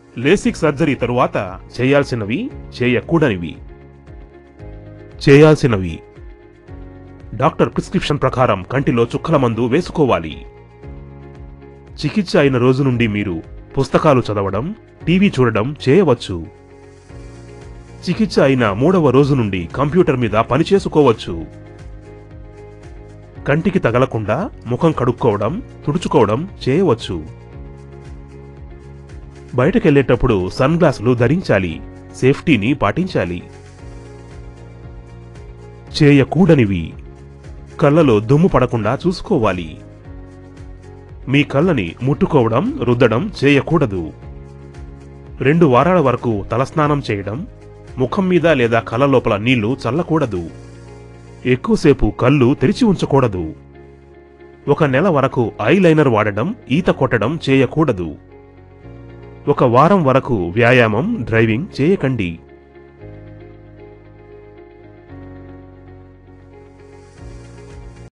LASIK surgery తరువాత చేయాల్సినవి చేయకూడనివి చేయాల్సినవి డాక్టర్ ప్రిస్క్రిప్షన్ ప్రకారం కంటిలో చుక్కల మందు వేసుకోవాలి చికిత్స అయిన రోజు నుండి మీరు పుస్తకాలు చదవడం టీవీ చూడడం చేయవచ్చు చికిత్స అయిన మూడవ రోజు నుండి కంప్యూటర్ మీద పని చేసుకోవచ్చు కంటికి తగలకుండా ముఖం కడుక్కోవడం తుడుచుకోవడం చేయవచ్చు బయటకెళ్లేటప్పుడు సన్ గ్లాసులు ధరించాలి సేఫ్టీని పాటించాలి చేయకూడనివి కళ్ళలో దుమ్ము పడకుండా చూసుకోవాలి మీ కళ్ళని ముట్టుకోవడం రుద్దడం చేయకూడదు రెండు వారాల వరకు తలస్నానం చేయడం ముఖం మీద లేదా కళ్ళ లోపల నీళ్లు చల్లకూడదు ఎక్కువసేపు కళ్ళు తెరిచి ఉంచకూడదు ఒక నెల వరకు ఐలైనర్ వాడడం ఈత కొట్టడం చేయకూడదు ఒక వారం వరకు వ్యాయామం డ్రైవింగ్ చేయకండి